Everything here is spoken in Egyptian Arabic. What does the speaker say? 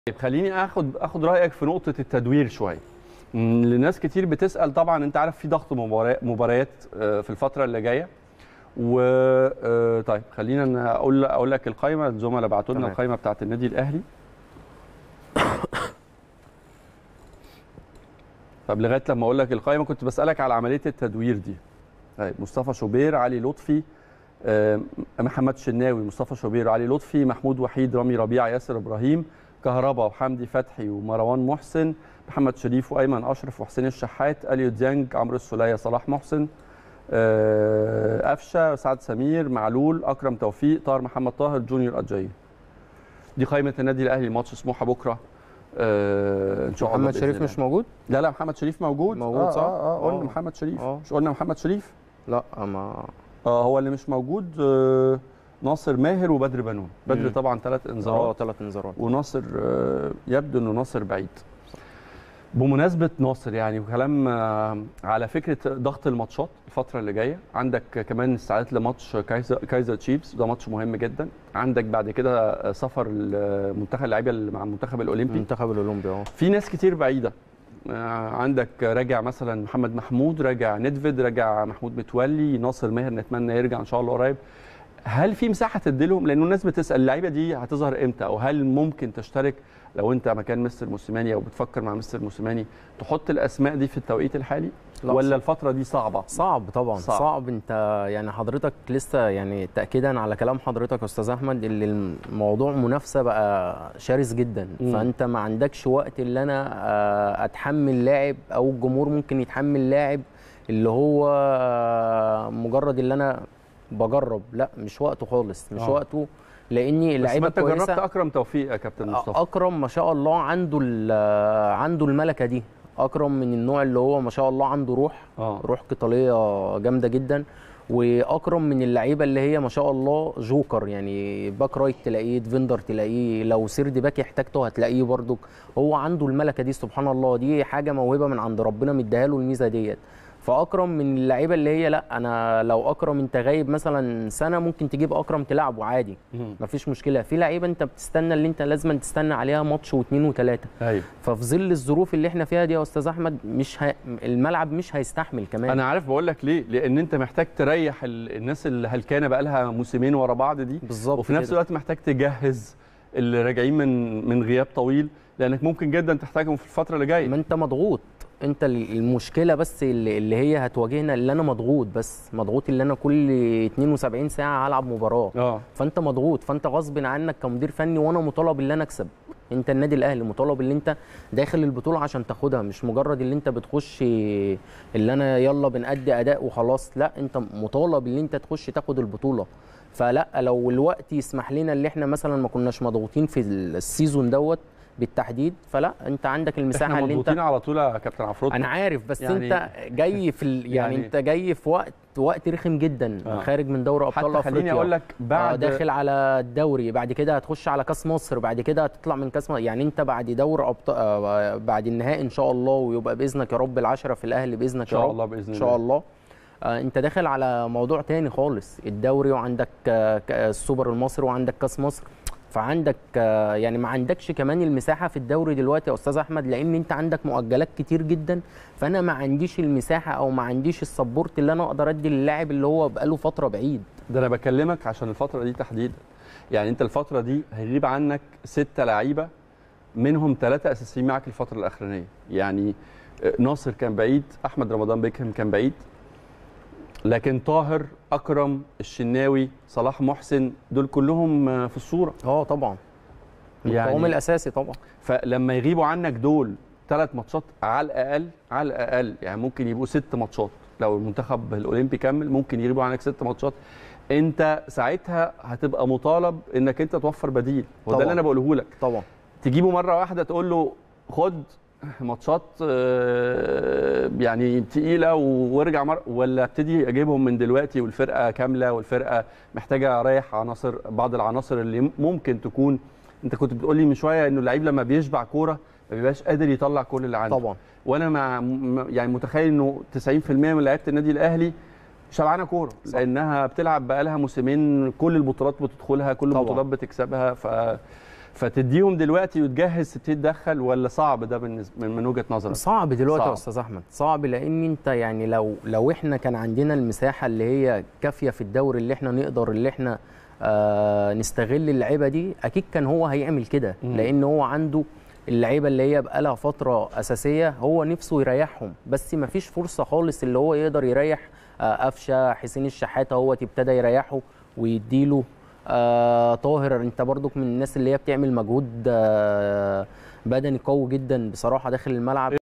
خليني اخد اخد رايك في نقطه التدوير شويه م، لناس كتير بتسال طبعا انت عارف في ضغط مبارا- مباريات آه، في الفتره اللي جايه و آه، طيب خلينا ن- اقول اقول لك القائمه الزملاء بعتوا لنا تمام. القائمه بتاعه النادي الاهلي طب لغايه لما اقول لك القائمه كنت بسالك على عمليه التدوير دي طيب مصطفى شوبير علي لطفي آه، محمد شناوي مصطفى شوبير علي لطفي محمود وحيد رامي ربيعه ياسر ابراهيم كهربا وحمدي فتحي ومروان محسن محمد شريف وايمن اشرف وحسين الشحات اليو ديانج عمرو السوليه صلاح محسن آه، قفشه سعد سمير معلول اكرم توفيق طاهر محمد طاهر جونيور اجاي دي قائمه النادي الاهلي ماتش سموحه بكره آه، ان شاء الله محمد بإذن شريف الله. مش موجود لا لا محمد شريف موجود موجود، آه صح؟ اه, آه قلنا آه. محمد شريف آه. مش قلنا محمد شريف لا ما اه هو اللي مش موجود آه ناصر ماهر وبدر بنون بدر مم. طبعا ثلاث اه انذارات ثلاث انذارات وناصر آه يبدو انه ناصر بعيد بمناسبه ناصر يعني وكلام آه على فكره ضغط الماتشات الفتره اللي جايه عندك كمان استعدادات لماتش كايزر كايزر تشيفز ده ماتش مهم جدا عندك بعد كده آه، سفر المنتخب اللعيبه اللي مع المنتخب الاولمبي المنتخب الاولمبي اه في ناس كتير بعيده آه، عندك راجع مثلا محمد محمود راجع ندفيد راجع محمود متولي ناصر ماهر نتمنى يرجع ان شاء الله قريب هل في مساحه تديلهم لانه الناس بتسال اللعيبه دي هتظهر امتى او هل ممكن تشترك لو انت مكان مستر موسيماني او بتفكر مع مستر موسيماني تحط الاسماء دي في التوقيت الحالي لا، ولا الفتره دي صعبه صعب طبعا صعب. صعب. صعب انت يعني حضرتك لسه يعني تاكيدا على كلام حضرتك يا استاذ احمد اللي الموضوع منافسه بقى شرس جدا مم. فانت ما عندكش وقت اللي انا آه، اتحمل لاعب او الجمهور ممكن يتحمل لاعب اللي هو آه، مجرد اللي انا بجرب لا مش وقته خالص مش آه. وقته لاني بس ما اللعيبه انت جربت كويسه اكرم توفيق يا كابتن مصطفى اكرم ما شاء الله عنده ال- عنده الملكه دي اكرم من النوع اللي هو ما شاء الله عنده روح اه روح قتاليه جامده جدا واكرم من اللعيبه اللي هي ما شاء الله جوكر يعني باك رايت تلاقيه ديفندر تلاقيه لو سيرد باك احتاجته هتلاقيه برضك هو عنده الملكه دي سبحان الله دي حاجه موهبه من عند ربنا مديها له الميزه ديت فاكرم من اللعيبه اللي هي لا انا لو اكرم انت غايب مثلا سنه ممكن تجيب اكرم تلعبه عادي مم. مفيش مشكله في لعيبه انت بتستنى اللي انت لازم تستنى عليها ماتش واثنين وثلاثه ايوه ففي ظل الظروف اللي احنا فيها دي يا استاذ احمد مش ه... الملعب مش هيستحمل كمان انا عارف بقول لك ليه لان انت محتاج تريح ال- الناس اللي هلكانه بقى لها موسمين ورا بعض دي بالظبط وفي نفس كده. الوقت محتاج تجهز اللي راجعين من من غياب طويل لانك ممكن جدا تحتاجهم في الفتره اللي ما جايه انت مضغوط انت ال- المشكله بس اللي, اللي هي هتواجهنا اللي انا مضغوط بس مضغوط اللي انا كل 72 ساعه هلعب مباراه اه فانت مضغوط فانت غصب عنك كمدير فني وانا مطالب ان انا اكسب انت النادي الاهلي مطالب ان انت داخل البطوله عشان تاخدها مش مجرد اللي انت بتخش اللي انا يلا بنأدي اداء وخلاص لا انت مطالب ان انت تخش تاخد البطوله فلا لو الوقت يسمح لنا اللي احنا مثلا ما كناش مضغوطين في السيزون دوت بالتحديد فلا انت عندك المساحه احنا اللي انت مضغوطين على طول يا كابتن عفروت انا عارف بس يعني- يعني انت جاي في ال... يعني, يعني- يعني انت جاي في وقت وقت رخم جدا آه. آه. خارج من دوري ابطال حتى افريقيا خليني اقول لك بعد بعد داخل على الدوري بعد كده هتخش على كاس مصر بعد كده هتطلع من كاس مصر يعني انت بعد دوري ابطال آه، بعد النهائي ان شاء الله ويبقى باذنك يا رب العشره في الاهلي باذنك ان شاء يا رب الله باذن ان شاء الله آه، انت داخل على موضوع تاني خالص الدوري وعندك آه، ك- السوبر المصري وعندك كاس مصر فعندك آه، يعني ما عندكش كمان المساحه في الدوري دلوقتي يا استاذ احمد لان انت عندك مؤجلات كتير جدا فانا ما عنديش المساحه او ما عنديش السبورت اللي انا اقدر ادي للاعب اللي هو بقاله فتره بعيد ده انا بكلمك عشان الفتره دي تحديدا يعني انت الفتره دي هيغيب عنك ستة لعيبه منهم ثلاثه اساسيين معاك الفتره الاخرانيه يعني آه، ناصر كان بعيد احمد رمضان بيكهام كان بعيد لكن طاهر اكرم الشناوي صلاح محسن دول كلهم آه، في الصوره اه طبعا يعني- القوام الاساسي طبعا فلما يغيبوا عنك دول ثلاث ماتشات على الاقل على الاقل يعني ممكن يبقوا ست ماتشات لو المنتخب الاولمبي كمل ممكن يغيبوا عنك ست ماتشات انت ساعتها هتبقى مطالب انك انت توفر بديل وده طبعاً. اللي انا بقوله لك طبعا تجيبه مره واحده تقول له خد ماتشات آه، يعني تقيله وارجع مره ولا ابتدي اجيبهم من دلوقتي والفرقه كامله والفرقه محتاجه اريح عناصر بعض العناصر اللي ممكن تكون انت كنت بتقول لي من شويه انه اللعيب لما بيشبع كوره ما بيبقاش قادر يطلع كل اللي عنده طبعا وانا مع م- يعني متخيل انه 90% من لعيبه النادي الاهلي شبعانه كوره صح. لانها بتلعب بقى لها موسمين كل البطولات بتدخلها كل طبعاً. البطولات بتكسبها ف فتديهم دلوقتي وتجهز تبتدي تدخل ولا صعب ده بالنسبه من, من وجهه نظرك صعب دلوقتي صعب. يا استاذ احمد صعب لان انت يعني لو لو احنا كان عندنا المساحه اللي هي كافيه في الدوري اللي احنا نقدر اللي احنا آه نستغل اللعيبه دي اكيد كان هو هيعمل كده مم. لان هو عنده اللعيبه اللي هي بقالها فتره اساسيه هو نفسه يريحهم بس ما فيش فرصه خالص اللي هو يقدر يريح آه قفشه حسين الشحاته هو ابتدى يريحه ويديله آه طاهر انت برضك من الناس اللي هي بتعمل مجهود آه بدني قوي جدا بصراحه داخل الملعب